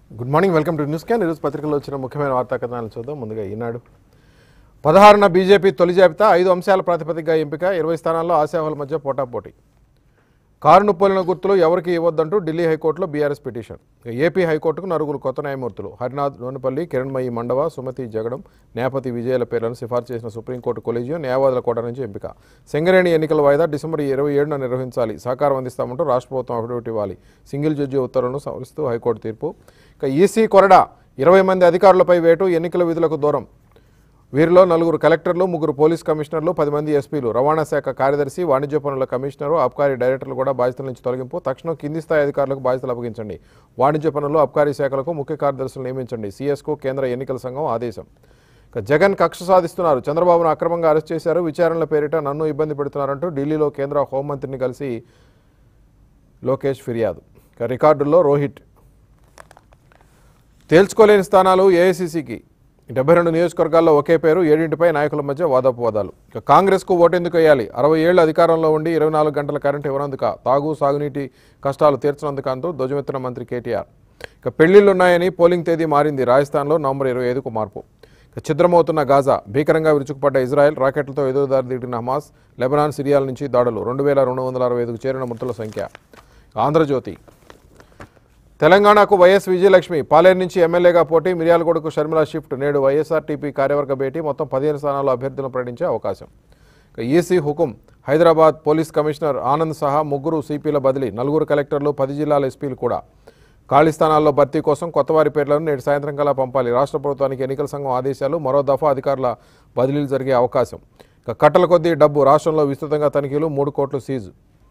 good morning welcome to news can ఈరోజు పత్రికల్లో వచ్చిన ముఖ్యమైన వార్తా కథనాలు చూద్దాం ముందుగా ఈనాడు పదహారున బీజేపీ తొలి జాబితా ఐదు అంశాల ప్రాతిపదికగా ఎంపిక ఇరవై స్థానాల్లో ఆశావాల మధ్య పోటాపోటీ కారును పోలిన గుర్తులు ఎవరికి ఇవ్వద్దంటూ ఢిల్లీ హైకోర్టులో బీఆర్ఎస్ పిటిషన్ ఇక ఏపీ హైకోర్టుకు నలుగురు కొత్త న్యాయమూర్తులు హరినాథ్ నోనిపల్లి కిరణ్మయి మండవ సుమతి జగడం న్యాయపతి విజయాల పేర్లను సిఫార్సు చేసిన సుప్రీంకోర్టు కొలీజియం న్యాయవాదుల కోట నుంచి ఎంపిక సింగరేణి ఎన్నికల వాయిదా డిసెంబర్ ఇరవై ఏడున నిర్వహించాలి సహకారం అందిస్తామంటూ రాష్ట్ర ప్రభుత్వం అఫిడవిట్ ఇవ్వాలి సింగిల్ జడ్జి ఉత్తర్వులను సవరిస్తూ హైకోర్టు తీర్పు ఇక ఈసీ కొరడా ఇరవై మంది అధికారులపై వేటు ఎన్నికల విధులకు దూరం వీరిలో నలుగురు కలెక్టర్లు ముగ్గురు పోలీస్ కమిషనర్లు పది మంది ఎస్పీలు రవాణా శాఖ కార్యదర్శి వాణిజ్య పనుల కమిషనరు అబ్కారీ డైరెక్టర్లు కూడా బాధ్యతల నుంచి తొలగింపు తక్షణం కింది స్థాయి అధికారులకు బాధ్యతలు అప్పగించండి వాణిజ్య పనులు అబ్కారీ శాఖలకు ముఖ్య కార్యదర్శులు నియమించండి సీఎస్కు కేంద్ర ఎన్నికల సంఘం ఆదేశం ఇక జగన్ కక్ష సాధిస్తున్నారు చంద్రబాబును అక్రమంగా అరెస్ట్ చేశారు విచారణల పేరిట నన్ను ఇబ్బంది పెడుతున్నారంటూ ఢిల్లీలో కేంద్ర హోంమంత్రిని కలిసి లోకేష్ ఫిర్యాదు ఇక రికార్డుల్లో రోహిత్ తేల్చుకోలేని స్థానాలు ఏఐసీసీకి డెబ్బై రెండు నియోజకవర్గాల్లో ఒకే పేరు ఏడింటిపై నాయకుల మధ్య వాదోపవాదాలు ఇక కాంగ్రెస్కు ఓటెందుకు వేయాలి అరవై ఏళ్ల అధికారంలో ఉండి ఇరవై నాలుగు గంటల కరెంటు ఇవ్వనందుక తాగు సాగునీటి కష్టాలు తీర్చనందుకు అంటూ ధ్వజమెత్తిన మంత్రి కేటీఆర్ ఇక పెళ్లిళ్లున్నాయని పోలింగ్ తేదీ మారింది రాజస్థాన్లో నవంబర్ ఇరవై ఐదుకు మార్పు ఇక ఛిద్రమవుతున్న గాజా భీకరంగా విరుచుకుపడ్డ ఇజ్రాయెల్ రాకెట్లతో ఎదురుదారి దిగిన హమాస్ లెబనాన్ సిరియాల నుంచి దాడులు రెండు వేల రెండు వందల అరవై ఐదుకు చేరిన మృతుల సంఖ్య ఆంధ్రజ్యోతి తెలంగాణకు వైఎస్ విజయలక్ష్మి పాలేరు నుంచి ఎమ్మెల్యేగా పోటీ మిర్యాలగూడకు షర్మిల షిఫ్ట్ నేడు వైఎస్ఆర్టీపీ కార్యవర్గ భేటీ మొత్తం పదిహేను స్థానాల్లో అభ్యర్థులను ప్రకటించే అవకాశం ఇక ఈసీ హుకుం హైదరాబాద్ పోలీస్ కమిషనర్ ఆనంద్ సహా ముగ్గురు సిపిల బదిలీ నలుగురు కలెక్టర్లు పది జిల్లాల ఎస్పీలు కూడా ఖాళీ స్థానాల్లో భర్తీ కోసం కొత్తవారి పేర్లను నేడు సాయంత్రం కల్లా పంపాలి రాష్ట్ర ప్రభుత్వానికి ఎన్నికల సంఘం ఆదేశాలు మరో దఫా అధికారుల బదిలీలు జరిగే అవకాశం ఇక కట్టల కొద్దీ డబ్బు రాష్ట్రంలో విస్తృతంగా తనిఖీలు మూడు కోట్లు సీజు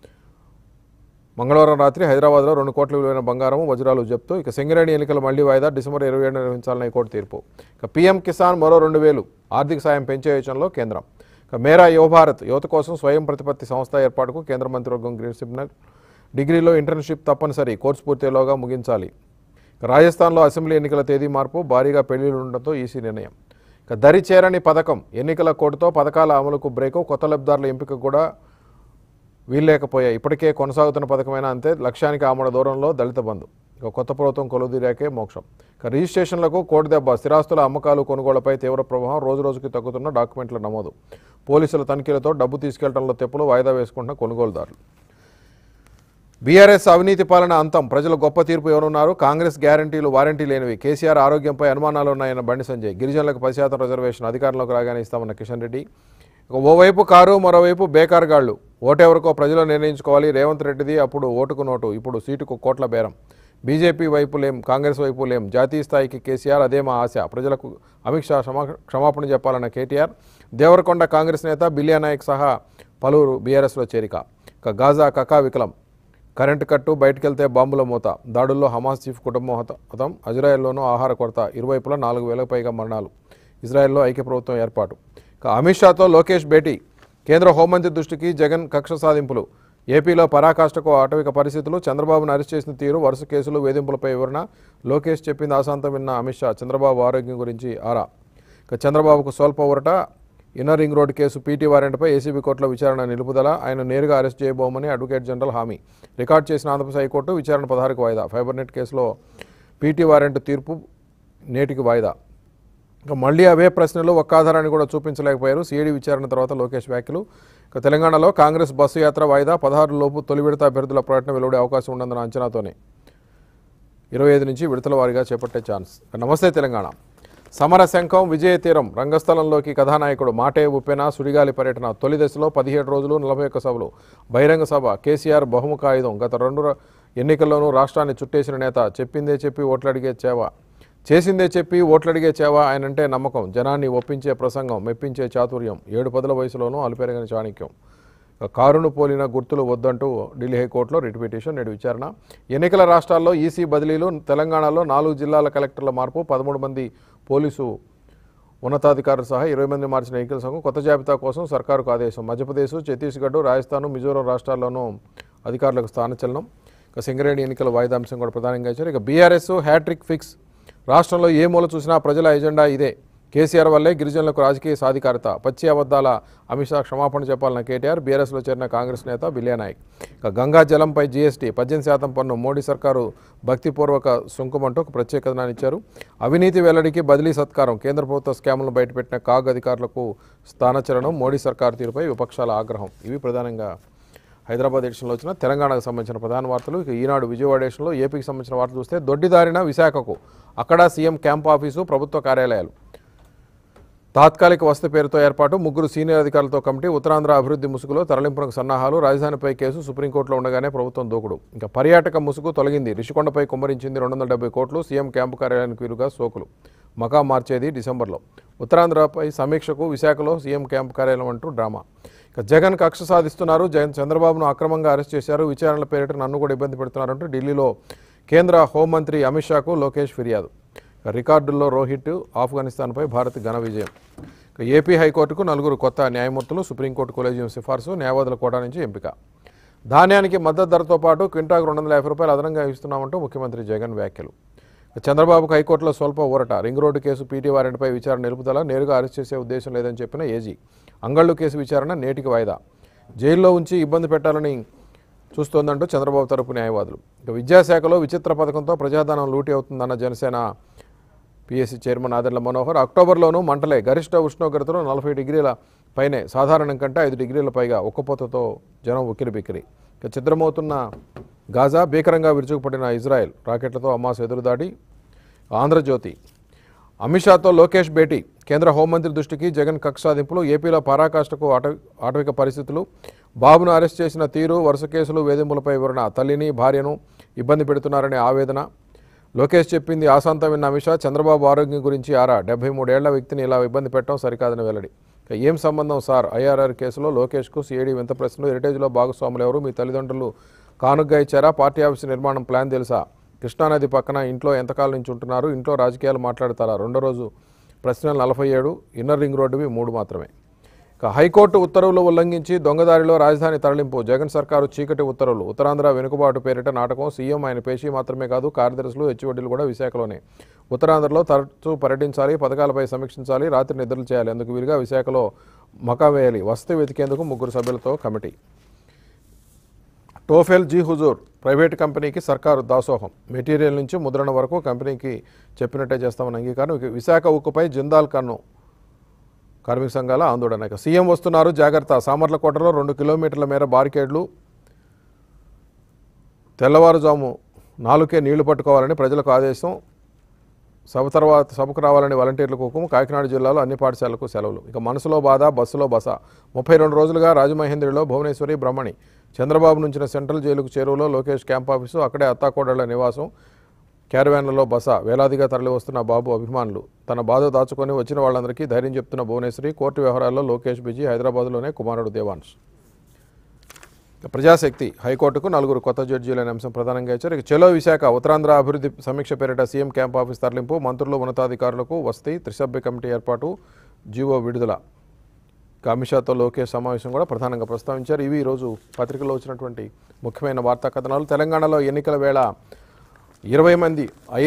మంగళవారం రాత్రి హైదరాబాద్లో రెండు కోట్ల విలువైన బంగారం వజ్రాలు జప్తు ఇక సింగరేణి ఎన్నికల మళ్లీ వాయిదా డిసెంబర్ ఇరవై ఏడు నిర్వహించాలని హైకోర్టు తీర్పు ఇక పీఎం కిసాన్ మరో రెండు వేలు ఆర్థిక సాయం పెంచే యోచనలో కేంద్రం ఇక మేరా యువ భారత్ యువత కోసం స్వయం ప్రతిపత్తి సంస్థ ఏర్పాటుకు కేంద్ర మంత్రివర్గం గ్రీన్ సిగ్నల్ డిగ్రీలో ఇంటర్న్షిప్ తప్పనిసరి కోర్సు పూర్తయ్యేలోగా ముగించాలి ఇక రాజస్థాన్లో అసెంబ్లీ ఎన్నికల తేదీ మార్పు భారీగా పెళ్లిళ్లు ఉండడంతో ఈసీ నిర్ణయం ఇక దరి చేరని పథకం ఎన్నికల కోడ్తో పథకాల అమలుకు బ్రేకు కొత్త లబ్ధిదారుల ఎంపిక కూడా వీల్లేకపోయాయి ఇప్పటికే కొనసాగుతున్న పథకమైన అంతే లక్ష్యానికి ఆమడ దూరంలో దళిత బంధు ఇక కొత్త ప్రభుత్వం కొలుదీరాకే మోక్షం ఇక రిజిస్ట్రేషన్లకు కోటి దెబ్బ స్థిరాస్తుల అమ్మకాలు కొనుగోళ్లపై తీవ్ర ప్రభావం రోజు రోజుకి తగ్గుతున్న డాక్యుమెంట్ల నమోదు పోలీసుల తనిఖీలతో డబ్బు తీసుకెళ్లడంలో తెప్పులు వాయిదా వేసుకుంటున్న కొనుగోలుదారులు బీఆర్ఎస్ అవినీతి పాలన అంతం ప్రజల గొప్ప తీర్పు ఎవరున్నారు కాంగ్రెస్ గ్యారంటీలు వారంటీ లేనివి కేసీఆర్ ఆరోగ్యంపై అనుమానాలు ఉన్నాయన్న బండి సంజయ్ గిరిజనులకు పది శాతం రిజర్వేషన్ అధికారంలోకి రాగానే ఇస్తామన్న కిషన్ రెడ్డి ఇక ఓవైపు కారు మరోవైపు బేకారుగాళ్లు ఓటెవరికో ప్రజలు నిర్ణయించుకోవాలి రేవంత్ రెడ్డిది అప్పుడు ఓటుకు నోటు ఇప్పుడు సీటుకు కోట్ల బేరం బీజేపీ వైపు లేం కాంగ్రెస్ వైపు లేం జాతీయ స్థాయికి కేసీఆర్ అదే మా ఆశ ప్రజలకు అమిత్ షా క్షమా క్షమాపణ చెప్పాలన్న కేటీఆర్ దేవరకొండ కాంగ్రెస్ నేత బిలియా నాయక్ సహా పలువురు బీఆర్ఎస్లో చేరిక ఇక గాజా కకా వికలం కరెంటు కట్టు బయటకెళ్తే బాంబుల మూత దాడుల్లో హమాస్ చీఫ్ కుటుంబం హత- హతం ఇజ్రాయెల్లోనూ ఆహార కొరత ఇరువైపులా నాలుగు వేలకు పైగా మరణాలు ఇజ్రాయెల్లో ఐక్య ప్రభుత్వం ఏర్పాటు ఇక అమిత్ షాతో లోకేష్ భేటీ కేంద్ర హోంమంత్రి దృష్టికి జగన్ కక్ష సాధింపులు ఏపీలో పరాకాష్ఠకు ఆటవిక పరిస్థితులు చంద్రబాబును అరెస్ట్ చేసిన తీరు వరుస కేసులు వేధింపులపై వివరణ లోకేష్ చెప్పింది ఆశాంతం విన్న అమిత్ షా చంద్రబాబు ఆరోగ్యం గురించి ఆరా ఇక చంద్రబాబుకు స్వల్ప ఊరట inner ring road case PT వారెంట్పై ఏసీబీ కోర్టులో విచారణ నిలుపుదల ఆయన నేరుగా అరెస్ట్ చేయబోమని అడ్వకేట్ జనరల్ హామీ రికార్డ్ చేసిన ఆంధ్రప్రదేశ్ హైకోర్టు విచారణ పదహారుకు వాయిదా ఫైబర్ నెట్ కేసులో పీటీ వారెంట్ తీర్పు నేటికి వాయిదా ఇక మళ్ళీ అవే ప్రశ్నలు ఒక్క ఆధారాన్ని కూడా చూపించలేకపోయారు సిఐడి విచారణ తర్వాత లోకేష్ వ్యాఖ్యలు ఇక తెలంగాణలో కాంగ్రెస్ బస్సు యాత్ర వాయిదా పదహారు లోపు తొలి విడత అభ్యర్థుల ప్రకటన వెలువడే అవకాశం ఉందన్న అంచనాతోనే ఇరవై ఐదు నుంచి విడతల వారీగా చేపట్టే ఛాన్స్ ఇక నమస్తే తెలంగాణ సమర శంఖం విజయ తీరం రంగస్థలంలోకి కథానాయకుడు మాటే ఉప్పెన సుడిగాలి పర్యటన తొలి దశలో పదిహేడు రోజులు నలభై ఒక్క సభలు బహిరంగ సభ కేసీఆర్ బహుముఖ ఆయుధం గత రెండు ర- ఎన్నికల్లోనూ రాష్ట్రాన్ని చుట్టేసిన నేత చెప్పిందే చెప్పి ఓట్లడిగే చేవ చేసిందే చెప్పి ఓట్లడిగే చేవ ఆయనంటే నమ్మకం జనాన్ని ఒప్పించే ప్రసంగం మెప్పించే చాతుర్యం ఏడు పదుల వయసులోనూ అలుపెరగని చాణక్యం ఇక కారును పోలిన గుర్తులు వద్దంటూ ఢిల్లీ హైకోర్టులో రిట్ పిటిషన్ నేడు విచారణ ఎన్నికల రాష్ట్రాల్లో ఈసీ బదిలీలు తెలంగాణలో నాలుగు జిల్లాల కలెక్టర్ల మార్పు పదమూడు మంది పోలీసు ఉన్నతాధికారులు సహా ఇరవై మంది మార్చిన ఎన్నికల సంఘం కొత్త జాబితా కోసం సర్కారుకు ఆదేశం మధ్యప్రదేశ్ ఛత్తీస్గఢ్ రాజస్థాన్ మిజోరాం రాష్ట్రాల్లోనూ అధికారులకు స్థానచలనం ఇక సింగరేణి ఎన్నికల వాయిదా అంశం కూడా ప్రధానంగా ఇచ్చారు ఇక బీఆర్ఎస్ హ్యాట్రిక్ ఫిక్స్ రాష్ట్రంలో ఏ మూల చూసినా ప్రజల ఎజెండా ఇదే కేసీఆర్ వల్లే గిరిజనులకు రాజకీయ సాధికారత పచ్చి అబద్ధాల అమిత్ షా క్షమాపణ చెప్పాలన్న కేటీఆర్ బీఆర్ఎస్లో చేరిన కాంగ్రెస్ నేత బిలియానాయక్ ఇక గంగా జలంపై జీఎస్టీ పద్దెనిమిది శాతం పన్ను మోడీ సర్కారు భక్తిపూర్వక సుంకమంటూ ఒక ప్రత్యేక కథనాన్ని ఇచ్చారు అవినీతి వెల్లడికి బదిలీ సత్కారం కేంద్ర ప్రభుత్వ స్కాములను బయటపెట్టిన కాగ్ అధికారులకు స్థానచలనం మోడీ సర్కారు తీరుపై విపక్షాల ఆగ్రహం ఇవి ప్రధానంగా హైదరాబాద్ ఎడిషన్లో వచ్చిన తెలంగాణకు సంబంధించిన ప్రధాన వార్తలు ఇక ఈనాడు విజయవాడ ఎడిషన్లో ఏపీకి సంబంధించిన వార్తలు చూస్తే దొడ్డిదారిన విశాఖకు అక్కడ సీఎం క్యాంప్ ఆఫీసు ప్రభుత్వ కార్యాలయాలు తాత్కాలిక వసతి పేరుతో ఏర్పాటు ముగ్గురు సీనియర్ అధికారులతో కమిటీ ఉత్తరాంధ్ర అభివృద్ధి ముసుగులో తరలింపునకు సన్నాహాలు రాజధానిపై కేసు సుప్రీంకోర్టులో ఉండగానే ప్రభుత్వం దూకుడు ఇంకా పర్యాటక ముసుగు తొలగింది రిషికొండపై కుమ్మరించింది రెండు వందల డెబ్బై కోట్లు సీఎం క్యాంపు కార్యాలయానికి వీలుగా సోకులు మకా మార్చేది డిసెంబర్లో ఉత్తరాంధ్రపై సమీక్షకు విశాఖలో సీఎం క్యాంపు కార్యాలయం అంటూ డ్రామా ఇక జగన్ కక్ష సాధిస్తున్నారు జగన్ చంద్రబాబును అక్రమంగా అరెస్ట్ చేశారు విచారణల పేరిట నన్ను కూడా ఇబ్బంది పెడుతున్నారంటూ ఢిల్లీలో కేంద్ర హోంమంత్రి అమిత్ షాకు లోకేష్ ఫిర్యాదు ఇక రికార్డుల్లో రోహిత్ ఆఫ్ఘనిస్తాన్పై భారత్ ఘన విజయం ఇక ఏపీ హైకోర్టుకు నలుగురు కొత్త న్యాయమూర్తులు సుప్రీంకోర్టు కొలేజియం సిఫార్సు న్యాయవాదుల కోటా నుంచి ఎంపిక ధాన్యానికి మద్దతు ధరతో పాటు క్వింటాకు రెండు వందల యాభై రూపాయలు అదనంగా ఇస్తున్నామంటూ ముఖ్యమంత్రి జగన్ వ్యాఖ్యలు ఇక చంద్రబాబుకు హైకోర్టులో స్వల్ప ఊరట రింగ్ రోడ్డు కేసు పీటీ వారెంట్పై విచారణ నిలుపుదల నేరుగా అరెస్ట్ చేసే ఉద్దేశం లేదని చెప్పిన ఏజీ అంగళ్ళు కేసు విచారణ నేటికి వాయిదా జైల్లో ఉంచి ఇబ్బంది పెట్టాలని చూస్తోందంటూ చంద్రబాబు తరపు న్యాయవాదులు ఇక విద్యాశాఖలో విచిత్ర పథకంతో ప్రజాధనం లూటీ అవుతుందన్న జనసేన పిఎస్సి చైర్మన్ ఆదర్ల మనోహర్ అక్టోబర్లోనూ మంటలే గరిష్ట ఉష్ణోగ్రతలు నలభై డిగ్రీల పైనే సాధారణం కంటే ఐదు డిగ్రీల పైగా ఉక్కపోతతో జనం ఉక్కిరి బిక్కిరి ఇక చిద్రమవుతున్న గాజా భీకరంగా విరుచుకుపడిన ఇజ్రాయెల్ రాకెట్లతో అమ్మాస్ ఎదురుదాడి ఆంధ్రజ్యోతి అమిత్ షాతో లోకేష్ భేటీ కేంద్ర హోంమంత్రి దృష్టికి జగన్ కక్ష సాధింపులు ఏపీలో పరాకాష్ఠకు ఆట ఆటవిక పరిస్థితులు బాబును అరెస్ట్ చేసిన తీరు వరుస కేసులు వేధింపులపై వివరణ తల్లిని భార్యను ఇబ్బంది పెడుతున్నారనే ఆవేదన లోకేష్ చెప్పింది ఆశాంతం విన్న అమిత్ షా చంద్రబాబు ఆరోగ్యం గురించి ఆరా డెబ్బై మూడేళ్ల వ్యక్తిని ఇలా ఇబ్బంది పెట్టడం సరికాదని వెల్లడి ఇక ఏం సంబంధం సార్ ఐఆర్ఆర్ కేసులో లోకేష్కు సిఐడి వింత ప్రశ్నలు హెరిటేజ్లో భాగస్వాములు ఎవరు మీ తల్లిదండ్రులు కానుగ్గా ఇచ్చారా పార్టీ ఆఫీస్ నిర్మాణం ప్లాన్ తెలుసా కృష్ణానది పక్కన ఇంట్లో ఎంతకాలం నుంచి ఉంటున్నారు ఇంట్లో రాజకీయాలు మాట్లాడతారా రెండో రోజు ప్రశ్నలు నలభై ఏడు ఇన్నర్ రింగ్ రోడ్డువి మూడు మాత్రమే ఇక హైకోర్టు ఉత్తర్వులు ఉల్లంఘించి దొంగదారిలో రాజధాని తరలింపు జగన్ సర్కారు చీకటి ఉత్తర్వులు ఉత్తరాంధ్ర వెనుకబాటు పేరిట నాటకం సీఎం ఆయన పేషీ మాత్రమే కాదు కార్యదర్శులు హెచ్ఓడీలు కూడా విశాఖలోనే ఉత్తరాంధ్రలో తరచూ పర్యటించాలి పథకాలపై సమీక్షించాలి రాత్రి నిద్రలు చేయాలి అందుకు వీలుగా విశాఖలో మకా వేయాలి వసతి వెతికేందుకు ముగ్గురు సభ్యులతో కమిటీ టోఫెల్ జీ హుజూర్ ప్రైవేట్ కంపెనీకి సర్కారు దాసోహం మెటీరియల్ నుంచి ముద్రణ వరకు కంపెనీకి చెప్పినట్టే చేస్తామని అంగీకారం ఇక విశాఖ ఉక్కుపై జిందాల్ కన్ను కార్మిక సంఘాల ఆందోళన ఇక సీఎం వస్తున్నారు జాగ్రత్త సామర్లకోటలో రెండు కిలోమీటర్ల మేర బారికేడ్లు తెల్లవారుజాము నాలుకే నీళ్లు పట్టుకోవాలని ప్రజలకు ఆదేశం సభ తర్వాత సభకు రావాలని వాలంటీర్లకు హుకుము కాకినాడ జిల్లాలో అన్ని పాఠశాలకు సెలవులు ఇక మనసులో బాధ బస్సులో బస ముప్పై రెండు రోజులుగా రాజమహేంద్రిలో భువనేశ్వరి బ్రహ్మణి చంద్రబాబు నుంచిన సెంట్రల్ జైలుకు చేరువలో లోకేష్ క్యాంప్ ఆఫీసు అక్కడే అత్తాకోడళ్ల నివాసం క్యారవాన్లలో బస వేలాదిగా తరలివస్తున్న బాబు అభిమానులు తన బాధ దాచుకొని వచ్చిన వాళ్ళందరికీ ధైర్యం చెప్తున్న భువనేశ్వరి కోర్టు వ్యవహారాల్లో లోకేష్ బిజీ హైదరాబాద్లోనే కుమారుడు దేవాంశ్ ఇక ప్రజాశక్తి హైకోర్టుకు నలుగురు కొత్త జడ్జీలనే అంశం ప్రధానంగా ఇచ్చారు ఇక చెలో విశాఖ ఉత్తరాంధ్ర అభివృద్ధి సమీక్ష పేరిట సీఎం క్యాంప్ ఆఫీస్ తరలింపు మంత్రులు ఉన్నతాధికారులకు వసతి త్రిసభ్య కమిటీ ఏర్పాటు జీవో విడుదల ఇక అమిత్ షాతో లోకేష్ సమావేశం కూడా ప్రధానంగా ప్రస్తావించారు ఇవి ఈరోజు పత్రికలో వచ్చినటువంటి ముఖ్యమైన వార్తా కథనాలు తెలంగాణలో ఎన్నికల వేళ ఇరవై మంది ఐ